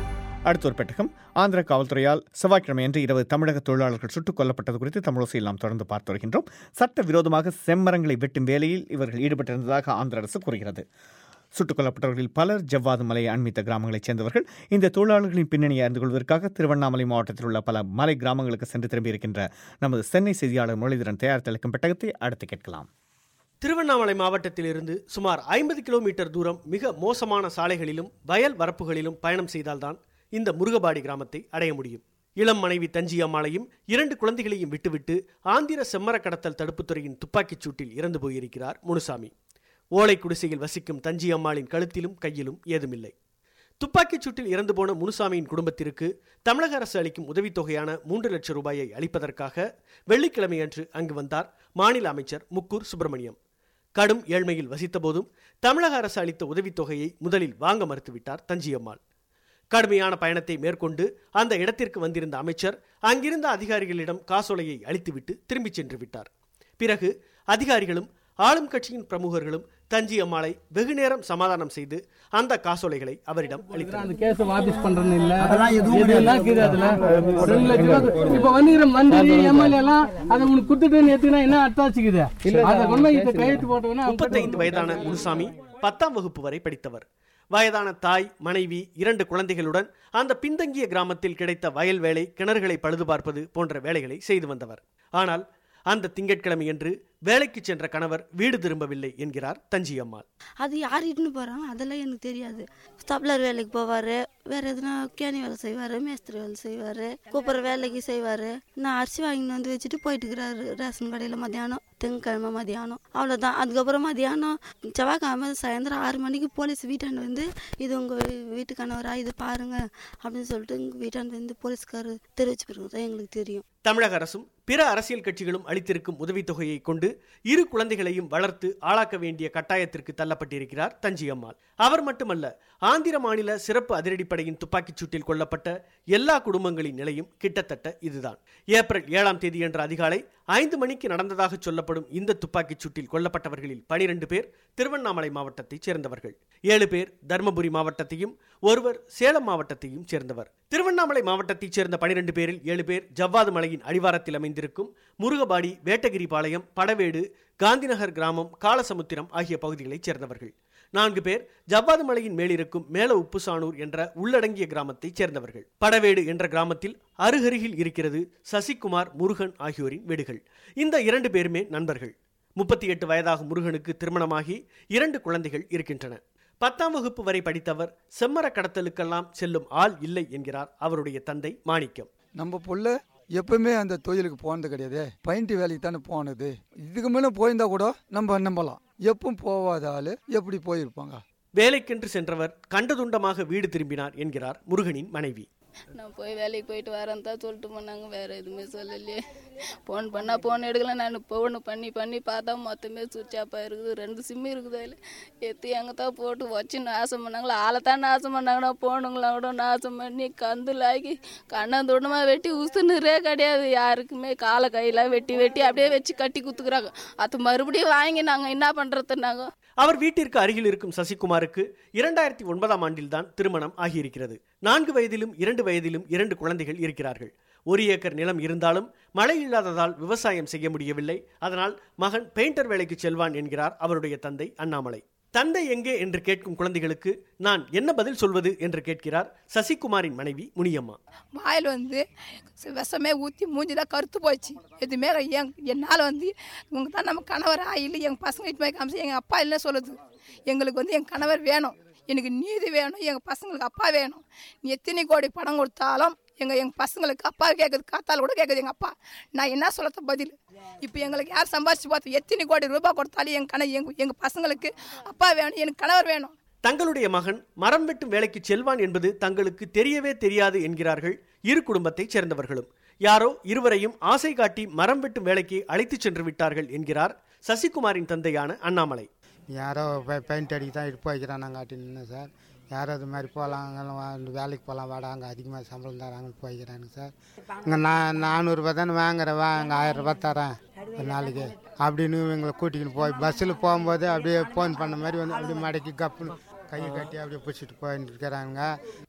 அடுத்த ஒரு பெட்டகம் ஆந்திர காவல்துறையால் செவ்வாய்க்கிழமையன்று இருபது தமிழக தொழிலாளர்கள் சுட்டுக் கொல்லப்பட்டது குறித்து தமிழோசையில் நாம் தொடர்ந்து பார்த்து வருகின்றோம் சட்ட விரோதமாக செம்மரங்களை வெட்டும் வேலையில் இவர்கள் ஈடுபட்டிருந்ததாக ஆந்திர அரசு கூறுகிறது சுட்டுக் கொல்லப்பட்டவர்களில் பலர் ஜவ்வாது மலையை அண்மித்த கிராமங்களைச் சேர்ந்தவர்கள் இந்த தொழிலாளர்களின் பின்னணியை அறிந்து கொள்வதற்காக திருவண்ணாமலை மாவட்டத்தில் உள்ள பல மலை கிராமங்களுக்கு சென்று திரும்பியிருக்கின்ற நமது சென்னை செய்தியாளர் முரளிதரன் தயாரித்தளிக்கும் பெட்டகத்தை அடுத்து கேட்கலாம் திருவண்ணாமலை மாவட்டத்திலிருந்து சுமார் ஐம்பது கிலோமீட்டர் தூரம் மிக மோசமான சாலைகளிலும் வயல் வரப்புகளிலும் பயணம் செய்தால்தான் இந்த முருகபாடி கிராமத்தை அடைய முடியும் இளம் மனைவி தஞ்சி அம்மாளையும் இரண்டு குழந்தைகளையும் விட்டுவிட்டு ஆந்திர செம்மர கடத்தல் தடுப்புத்துறையின் துப்பாக்கிச் சூட்டில் இறந்து போயிருக்கிறார் முனுசாமி ஓலை குடிசையில் வசிக்கும் தஞ்சி அம்மாளின் கழுத்திலும் கையிலும் ஏதுமில்லை துப்பாக்கிச் சூட்டில் இறந்து போன முனுசாமியின் குடும்பத்திற்கு தமிழக அரசு அளிக்கும் உதவித்தொகையான மூன்று லட்சம் ரூபாயை அளிப்பதற்காக வெள்ளிக்கிழமையன்று அங்கு வந்தார் மாநில அமைச்சர் முக்கூர் சுப்பிரமணியம் கடும் ஏழ்மையில் வசித்தபோதும் தமிழக அரசு அளித்த உதவித்தொகையை முதலில் வாங்க மறுத்துவிட்டார் தஞ்சியம்மாள் கடுமையான பயணத்தை மேற்கொண்டு அந்த இடத்திற்கு வந்திருந்த அமைச்சர் அங்கிருந்த அதிகாரிகளிடம் காசோலையை அளித்துவிட்டு திரும்பிச் சென்று விட்டார் பிறகு அதிகாரிகளும் ஆளும் கட்சியின் பிரமுகர்களும் தஞ்சி அம்மாளை வெகு நேரம் சமாதானம் செய்து அந்த காசோலைகளை அவரிடம் அளித்தனர் அந்த கேஸ வாபஸ் பண்றேன்னு இல்ல இதெல்லாம் இருக்குது அதுல ரெண்டு லட்சம் ரூபா இப்ப வந்துக்கிற மந்திரி எம்எல்ஏ எல்லாம் அதை உனக்கு கொடுத்துட்டு எடுத்துக்கினா என்ன அர்த்தாச்சுக்குது அதை கொண்டு போய் இதை கையெழுத்து போட்டோம்னா முப்பத்தைந்து வயதான முனுசாமி பத்தாம் வகுப்பு வரை படித்தவர் வயதான தாய் மனைவி இரண்டு குழந்தைகளுடன் அந்த பின்தங்கிய கிராமத்தில் கிடைத்த வயல் வேலை கிணறுகளை பழுது பார்ப்பது போன்ற வேலைகளை செய்து வந்தவர் ஆனால் அந்த திங்கட்கிழமையன்று வேலைக்கு சென்ற கணவர் வீடு திரும்பவில்லை என்கிறார் தஞ்சி அம்மாள் அது யார் இட்டுன்னு போகிறாங்க அதெல்லாம் எனக்கு தெரியாது ஸ்டப்லர் வேலைக்கு போவார் வேறு எதுனா கேணி வேலை செய்வார் மேஸ்திரி வேலை செய்வார் கூப்பிட்ற வேலைக்கு செய்வார் நான் அரிசி வாங்கின்னு வந்து வச்சுட்டு போயிட்டு இருக்கிறாரு ரேஷன் கடையில் மத்தியானம் திங்கக்கிழமை மதியானம் அவ்வளோதான் அதுக்கப்புறம் மதியானம் செவ்வாய்க்கிழமை சாயந்தரம் ஆறு மணிக்கு போலீஸ் வீட்டாண்டு வந்து இது உங்கள் வீட்டு கணவரா இது பாருங்க அப்படின்னு சொல்லிட்டு எங்கள் வீட்டாண்டு வந்து போலீஸ்காரர் தெரிவிச்சு பிறகு தான் எங்களுக்கு தெரியும் தமிழக அரசும் பிற அரசியல் கட்சிகளும் அளித்திருக்கும் உதவித்தொகையை கொண்டு இரு குழந்தைகளையும் வளர்த்து ஆளாக்க வேண்டிய கட்டாயத்திற்கு தள்ளப்பட்டிருக்கிறார் தஞ்சி அம்மாள் அவர் மட்டுமல்ல ஆந்திர மாநில சிறப்பு அதிரடிப்படையின் துப்பாக்கிச் சூட்டில் கொல்லப்பட்ட எல்லா குடும்பங்களின் நிலையும் கிட்டத்தட்ட இதுதான் ஏப்ரல் ஏழாம் தேதியன்று அதிகாலை ஐந்து மணிக்கு நடந்ததாக சொல்லப்படும் இந்த துப்பாக்கிச் சூட்டில் கொல்லப்பட்டவர்களில் பனிரெண்டு பேர் திருவண்ணாமலை மாவட்டத்தைச் சேர்ந்தவர்கள் ஏழு பேர் தருமபுரி மாவட்டத்தையும் ஒருவர் சேலம் மாவட்டத்தையும் சேர்ந்தவர் திருவண்ணாமலை மாவட்டத்தைச் சேர்ந்த பனிரெண்டு பேரில் ஏழு பேர் ஜவ்வாது மலையின் அடிவாரத்தில் அமைந்திருக்கும் முருகபாடி வேட்டகிரிபாளையம் படவேடு காந்திநகர் கிராமம் காலசமுத்திரம் ஆகிய பகுதிகளைச் சேர்ந்தவர்கள் நான்கு பேர் ஜவ்வாது மலையின் மேலிருக்கும் மேல உப்புசானூர் என்ற உள்ளடங்கிய கிராமத்தைச் சேர்ந்தவர்கள் படவேடு என்ற கிராமத்தில் அருகருகில் இருக்கிறது சசிகுமார் முருகன் ஆகியோரின் வீடுகள் இந்த இரண்டு பேருமே நண்பர்கள் முப்பத்தி எட்டு வயதாகும் முருகனுக்கு திருமணமாகி இரண்டு குழந்தைகள் இருக்கின்றன பத்தாம் வகுப்பு வரை படித்தவர் செம்மர கடத்தலுக்கெல்லாம் செல்லும் ஆள் இல்லை என்கிறார் அவருடைய தந்தை மாணிக்கம் நம்ம புள்ள எப்பவுமே அந்த தொழிலுக்கு போனது கிடையாது பயின்ட்டு வேலைக்கு தானே போனது இதுக்கு முன்னே போயிருந்தா கூட நம்ம நம்பலாம் எப்பவும் போகாத ஆளு எப்படி போயிருப்பாங்க வேலைக்கென்று சென்றவர் கண்டதுண்டமாக வீடு திரும்பினார் என்கிறார் முருகனின் மனைவி நான் போய் வேலைக்கு போயிட்டு வரேன் தான் சொல்லிட்டு போனாங்க வேற எதுவுமே சொல்லலையே ஃபோன் பண்ணால் ஃபோன் எடுக்கல நான் ஃபோன் பண்ணி பண்ணி பார்த்தா மொத்தமே சுவிட்ச் ஆஃபாக இருக்குது ரெண்டு சிம்மு இருக்குது அதில் எத்து எங்கே தான் போட்டு வச்சு நாசம் பண்ணாங்களா ஆளை தான் நாசம் பண்ணாங்கன்னா போனுங்களாம் கூட நாசம் பண்ணி கந்துலாக்கி கண்ணந்தோட்டமாக வெட்டி உசுனுறே கிடையாது யாருக்குமே காலை கையெல்லாம் வெட்டி வெட்டி அப்படியே வச்சு கட்டி குத்துக்குறாங்க அது மறுபடியும் வாங்கி நாங்கள் என்ன பண்ணுறதுனாங்க அவர் வீட்டிற்கு அருகில் இருக்கும் சசிகுமாருக்கு இரண்டாயிரத்தி ஒன்பதாம் ஆண்டில்தான் திருமணம் ஆகியிருக்கிறது நான்கு வயதிலும் இரண்டு வயதிலும் இரண்டு குழந்தைகள் இருக்கிறார்கள் ஒரு ஏக்கர் நிலம் இருந்தாலும் மழை இல்லாததால் விவசாயம் செய்ய முடியவில்லை அதனால் மகன் பெயிண்டர் வேலைக்கு செல்வான் என்கிறார் அவருடைய தந்தை அண்ணாமலை தந்தை எங்கே என்று கேட்கும் குழந்தைகளுக்கு நான் என்ன பதில் சொல்வது என்று கேட்கிறார் சசிகுமாரின் மனைவி முனியம்மா வாயில் வந்து விஷமே ஊற்றி மூஞ்சிதான் கருத்து போச்சு எதுவுமே என் என்னால் வந்து இவங்க தான் நம்ம கணவர் இல்லை எங்கள் பசங்க இட்டு போய் காமிச்சு எங்கள் அப்பா இல்லை சொல்லுது எங்களுக்கு வந்து என் கணவர் வேணும் எனக்கு நீதி வேணும் எங்கள் பசங்களுக்கு அப்பா வேணும் நீ எத்தனை கோடி பணம் கொடுத்தாலும் எங்கள் எங்கள் பசங்களுக்கு அப்பா கேட்குது காத்தால் கூட கேட்குது எங்கள் அப்பா நான் என்ன சொல்லத்த பதில் இப்போ எங்களுக்கு யார் சம்பாதிச்சு பார்த்து எத்தனை கோடி ரூபாய் கொடுத்தாலும் எங்கள் கண எங்கள் எங்கள் பசங்களுக்கு அப்பா வேணும் எனக்கு கணவர் வேணும் தங்களுடைய மகன் மரம் வெட்டும் வேலைக்கு செல்வான் என்பது தங்களுக்கு தெரியவே தெரியாது என்கிறார்கள் இரு குடும்பத்தைச் சேர்ந்தவர்களும் யாரோ இருவரையும் ஆசை காட்டி மரம் வெட்டும் வேலைக்கு அழைத்துச் சென்று விட்டார்கள் என்கிறார் சசிகுமாரின் தந்தையான அண்ணாமலை யாரோ பெயிண்ட் அடிக்க தான் இருப்பு வைக்கிறானாங்காட்டின்னு சார் யாரோ இது மாதிரி போகலாம் அங்கே வேலைக்கு போகலாம் வாடா அங்கே அதிகமாக சம்பளம் தராங்கன்னு போய்க்கிறாங்க சார் இங்கே நான் நானூறுரூபா தானே வாங்குறேன் வா அங்கே ஆயிரரூபா தரேன் ஒரு நாளைக்கு அப்படின்னு இவங்களை கூட்டிக்கின்னு போய் பஸ்ஸில் போகும்போது அப்படியே ஃபோன் பண்ண மாதிரி வந்து அப்படியே மடக்கி கப்புன்னு கையை கட்டி அப்படியே பிடிச்சிட்டு போயிட்டு இருக்கிறாங்க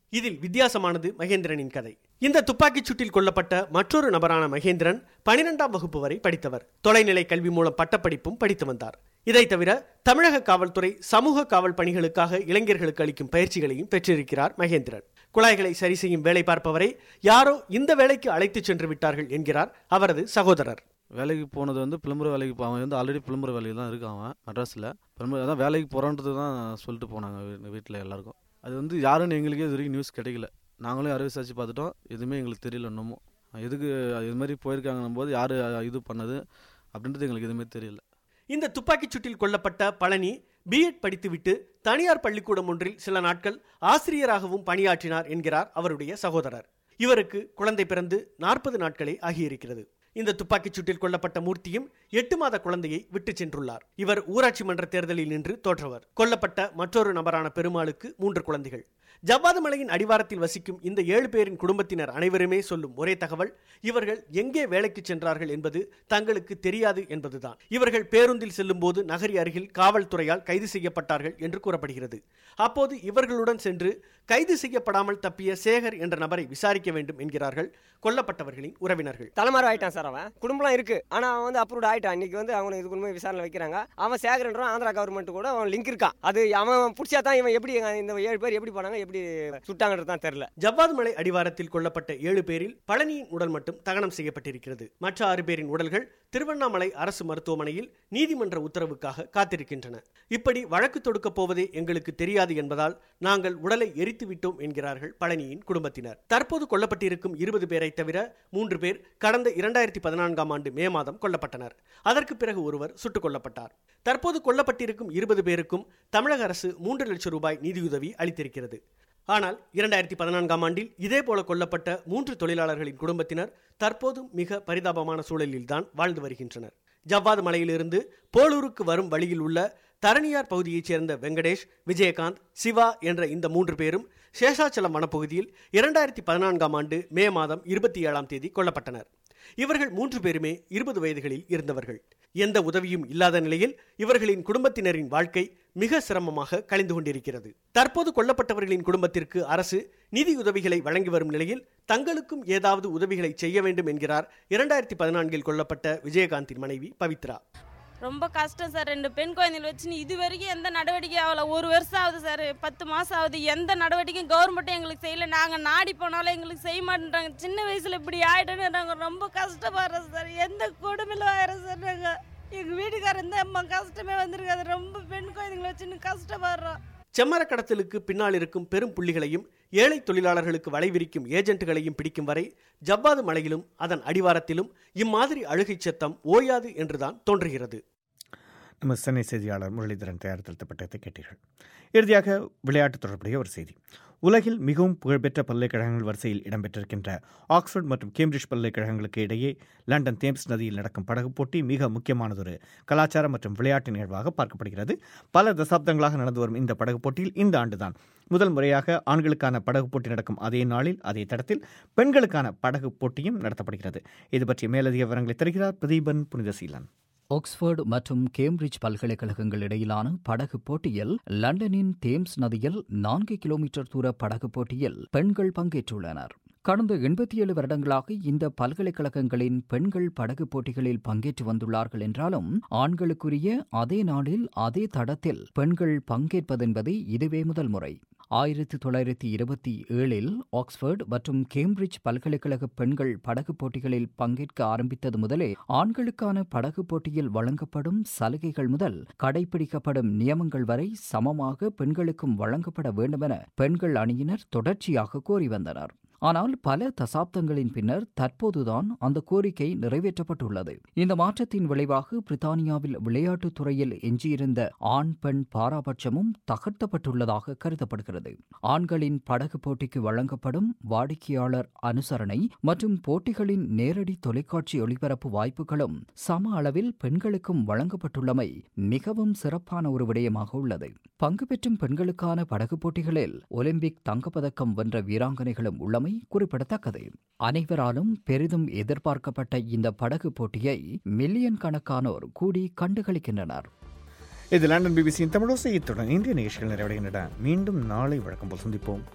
இதில் வித்தியாசமானது மகேந்திரனின் கதை இந்த துப்பாக்கிச் சூட்டில் கொல்லப்பட்ட மற்றொரு நபரான மகேந்திரன் பனிரெண்டாம் வகுப்பு வரை படித்தவர் தொலைநிலை கல்வி மூலம் பட்டப்படிப்பும் படித்து வந்தார் இதை தவிர தமிழக காவல்துறை சமூக காவல் பணிகளுக்காக இளைஞர்களுக்கு அளிக்கும் பயிற்சிகளையும் பெற்றிருக்கிறார் மகேந்திரன் குழாய்களை சரி செய்யும் வேலை பார்ப்பவரை யாரோ இந்த வேலைக்கு அழைத்துச் சென்று விட்டார்கள் என்கிறார் அவரது சகோதரர் வேலைக்கு போனது வந்து பிளம்பர் வேலைக்கு போ- அவன் வந்து ஆல்ரெடி பிளம்பர் வேலையில் தான் இருக்கான் அவன் மெட்ராஸில் பிளம்பர் அதான் வேலைக்கு போகிறான்றது தான் சொல்லிட்டு போனாங்க வீட்டில் எல்லாருக்கும் அது வந்து யாருன்னு எங்களுக்கே இது வரைக்கும் நியூஸ் கிடைக்கல நாங்களும் யாரும் விசாரிச்சு பார்த்துட்டோம் எதுவுமே எங்களுக்கு தெரியல இன்னமும் எதுக்கு இது மாதிரி போயிருக்காங்கன்னும் போது யார் இது பண்ணது அப்படின்றது எங்களுக்கு எதுவுமே தெரியல இந்த துப்பாக்கிச் சூட்டில் கொல்லப்பட்ட பழனி பிஎட் படித்துவிட்டு தனியார் பள்ளிக்கூடம் ஒன்றில் சில நாட்கள் ஆசிரியராகவும் பணியாற்றினார் என்கிறார் அவருடைய சகோதரர் இவருக்கு குழந்தை பிறந்து நாற்பது நாட்களே ஆகியிருக்கிறது இந்த துப்பாக்கிச் சூட்டில் கொல்லப்பட்ட மூர்த்தியும் எட்டு மாத குழந்தையை விட்டு சென்றுள்ளார் இவர் ஊராட்சி மன்ற தேர்தலில் நின்று தோற்றவர் கொல்லப்பட்ட மற்றொரு நபரான பெருமாளுக்கு மூன்று குழந்தைகள் ஜவ்வாது மலையின் அடிவாரத்தில் வசிக்கும் இந்த ஏழு பேரின் குடும்பத்தினர் அனைவருமே சொல்லும் ஒரே தகவல் இவர்கள் எங்கே வேலைக்கு சென்றார்கள் என்பது தங்களுக்கு தெரியாது என்பதுதான் இவர்கள் பேருந்தில் செல்லும்போது நகரி அருகில் காவல்துறையால் கைது செய்யப்பட்டார்கள் என்று கூறப்படுகிறது அப்போது இவர்களுடன் சென்று கைது செய்யப்படாமல் தப்பிய சேகர் என்ற நபரை விசாரிக்க வேண்டும் என்கிறார்கள் கொல்லப்பட்டவர்களின் உறவினர்கள் தலைமறை ஆயிட்டான் சார் அவன் குடும்பம்லாம் இருக்கு ஆனா அவன் வந்து அப்ரூவ்ட் ஆயிட்டான் இன்னைக்கு வந்து அவனை இதுக்கு உண்மை விசாரணை வைக்கிறாங்க அவன் சேகரன்றான் ஆந்திரா கவர்மெண்ட் கூட அவன் லிங்க் இருக்கான் அது அவன் பிடிச்சா தான் இவன் எப்படி இந்த ஏழு பேர் எப்படி போனாங்க எப்படி சுட்டாங்கன்றது தான் தெரியல ஜவ்வாது மலை அடிவாரத்தில் கொல்லப்பட்ட ஏழு பேரில் பழனியின் உடல் மட்டும் தகனம் செய்யப்பட்டிருக்கிறது மற்ற ஆறு பேரின் உடல்கள் திருவண்ணாமலை அரசு மருத்துவமனையில் நீதிமன்ற உத்தரவுக்காக காத்திருக்கின்றன இப்படி வழக்கு தொடுக்கப் போவதே எங்களுக்கு தெரியாது என்பதால் நாங்கள் உடலை எரித்து விட்டோம் என்கிறார்கள் பழனியின் குடும்பத்தினர் தற்போது கொல்லப்பட்டிருக்கும் இருபது பேரை தவிர மூன்று பேர் கடந்த இரண்டாயிரத்தி பதினான்காம் ஆண்டு மே மாதம் கொல்லப்பட்டனர் அதற்கு பிறகு ஒருவர் சுட்டுக் கொல்லப்பட்டார் தற்போது கொல்லப்பட்டிருக்கும் இருபது பேருக்கும் தமிழக அரசு மூன்று லட்சம் ரூபாய் நிதியுதவி அளித்திருக்கிறது ஆனால் இரண்டாயிரத்தி பதினான்காம் ஆண்டில் இதேபோல கொல்லப்பட்ட மூன்று தொழிலாளர்களின் குடும்பத்தினர் தற்போதும் மிக பரிதாபமான சூழலில்தான் வாழ்ந்து வருகின்றனர் ஜவ்வாது மலையிலிருந்து போலூருக்கு வரும் வழியில் உள்ள தரணியார் பகுதியைச் சேர்ந்த வெங்கடேஷ் விஜயகாந்த் சிவா என்ற இந்த மூன்று பேரும் சேஷாச்சலம் வனப்பகுதியில் இரண்டாயிரத்தி பதினான்காம் ஆண்டு மே மாதம் இருபத்தி ஏழாம் தேதி கொல்லப்பட்டனர் இவர்கள் மூன்று பேருமே இருபது வயதுகளில் இருந்தவர்கள் எந்த உதவியும் இல்லாத நிலையில் இவர்களின் குடும்பத்தினரின் வாழ்க்கை மிக சிரமமாக கழிந்து கொண்டிருக்கிறது தற்போது கொல்லப்பட்டவர்களின் குடும்பத்திற்கு அரசு நிதி உதவிகளை வழங்கி வரும் நிலையில் தங்களுக்கும் ஏதாவது உதவிகளை செய்ய வேண்டும் என்கிறார் இரண்டாயிரத்தி பதினான்கில் கொல்லப்பட்ட விஜயகாந்தின் மனைவி பவித்ரா ரொம்ப கஷ்டம் சார் ரெண்டு பெண் குழந்தைகள் வச்சுன்னு இது வரைக்கும் எந்த நடவடிக்கையும் ஆகல ஒரு வருஷம் ஆகுது சார் பத்து மாதம் ஆகுது எந்த நடவடிக்கையும் கவர்மெண்ட்டும் எங்களுக்கு செய்யல நாங்கள் நாடி போனாலும் எங்களுக்கு செய்ய மாட்டேன்றாங்க சின்ன வயசில் இப்படி ஆகிட்டோன்னு நாங்கள் ரொம்ப கஷ்டப்படுறோம் சார் எந்த கொடுமையில் ஆயிரம் சார் நாங்கள் எங்கள் வீட்டுக்காரர் இருந்தால் அம்மா கஷ்டமே வந்திருக்காது ரொம்ப பெண் குழந்தைங்களை வச்சுன்னு கஷ்டப்படுறோம் செம்மர கடத்தலுக்கு பின்னால் இருக்கும் பெரும் புள்ளிகளையும் ஏழை தொழிலாளர்களுக்கு வலைவிரிக்கும் ஏஜென்ட்டுகளையும் பிடிக்கும் வரை ஜவ்வாது மலையிலும் அதன் அடிவாரத்திலும் இம்மாதிரி அழுகைச் சத்தம் ஓயாது என்றுதான் தோன்றுகிறது நம்ம சென்னை செய்தியாளர் முரளிதரன் தயாரித்தெழுத்தப்பட்டதை கேட்டீர்கள் இறுதியாக விளையாட்டு தொடர்புடைய ஒரு செய்தி உலகில் மிகவும் புகழ்பெற்ற பல்கலைக்கழகங்கள் வரிசையில் இடம்பெற்றிருக்கின்ற ஆக்ஸ்போர்ட் மற்றும் கேம்பிரிட்ஜ் பல்கலைக்கழகங்களுக்கு இடையே லண்டன் தேம்ஸ் நதியில் நடக்கும் படகு போட்டி மிக முக்கியமானதொரு கலாச்சார மற்றும் விளையாட்டு நிகழ்வாக பார்க்கப்படுகிறது பல தசாப்தங்களாக நடந்து வரும் இந்த படகு போட்டியில் இந்த ஆண்டுதான் முதல் முறையாக ஆண்களுக்கான படகு போட்டி நடக்கும் அதே நாளில் அதே தடத்தில் பெண்களுக்கான படகு போட்டியும் நடத்தப்படுகிறது இது பற்றிய மேலதிக விவரங்களை தருகிறார் பிரதீபன் புனிதசீலன் ஆக்ஸ்போர்டு மற்றும் கேம்பிரிட்ஜ் பல்கலைக்கழகங்கள் இடையிலான படகு போட்டியில் லண்டனின் தேம்ஸ் நதியில் நான்கு கிலோமீட்டர் தூர படகு போட்டியில் பெண்கள் பங்கேற்றுள்ளனர் கடந்த எண்பத்தி ஏழு வருடங்களாக இந்த பல்கலைக்கழகங்களின் பெண்கள் படகு போட்டிகளில் பங்கேற்று வந்துள்ளார்கள் என்றாலும் ஆண்களுக்குரிய அதே நாளில் அதே தடத்தில் பெண்கள் பங்கேற்பதென்பது இதுவே முதல் முறை ஆயிரத்தி தொள்ளாயிரத்தி இருபத்தி ஏழில் ஆக்ஸ்போர்ட் மற்றும் கேம்பிரிட்ஜ் பல்கலைக்கழக பெண்கள் படகு போட்டிகளில் பங்கேற்க ஆரம்பித்தது முதலே ஆண்களுக்கான படகு போட்டியில் வழங்கப்படும் சலுகைகள் முதல் கடைபிடிக்கப்படும் நியமங்கள் வரை சமமாக பெண்களுக்கும் வழங்கப்பட வேண்டுமென பெண்கள் அணியினர் தொடர்ச்சியாக கோரி வந்தனர் ஆனால் பல தசாப்தங்களின் பின்னர் தற்போதுதான் அந்த கோரிக்கை நிறைவேற்றப்பட்டுள்ளது இந்த மாற்றத்தின் விளைவாக பிரித்தானியாவில் விளையாட்டுத் துறையில் எஞ்சியிருந்த ஆண் பெண் பாராபட்சமும் தகர்த்தப்பட்டுள்ளதாக கருதப்படுகிறது ஆண்களின் படகு போட்டிக்கு வழங்கப்படும் வாடிக்கையாளர் அனுசரணை மற்றும் போட்டிகளின் நேரடி தொலைக்காட்சி ஒளிபரப்பு வாய்ப்புகளும் சம அளவில் பெண்களுக்கும் வழங்கப்பட்டுள்ளமை மிகவும் சிறப்பான ஒரு விடயமாக உள்ளது பங்கு பெற்றும் பெண்களுக்கான படகு போட்டிகளில் ஒலிம்பிக் தங்கப்பதக்கம் வென்ற வீராங்கனைகளும் உள்ளமை குறிப்பிடத்தக்கது அனைவராலும் பெரிதும் எதிர்பார்க்கப்பட்ட இந்த படகு போட்டியை மில்லியன் கணக்கானோர் கூடி கண்டுகளிக்கின்றனர் இது லண்டன் பிபிசியின் தமிழோசை இத்துடன் இந்திய நிகழ்ச்சிகள் நிறைவடைகின்றன மீண்டும் நாளை வழக்கம் போல் சந்திப்போம்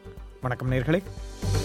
வணக்கம் நேர்களே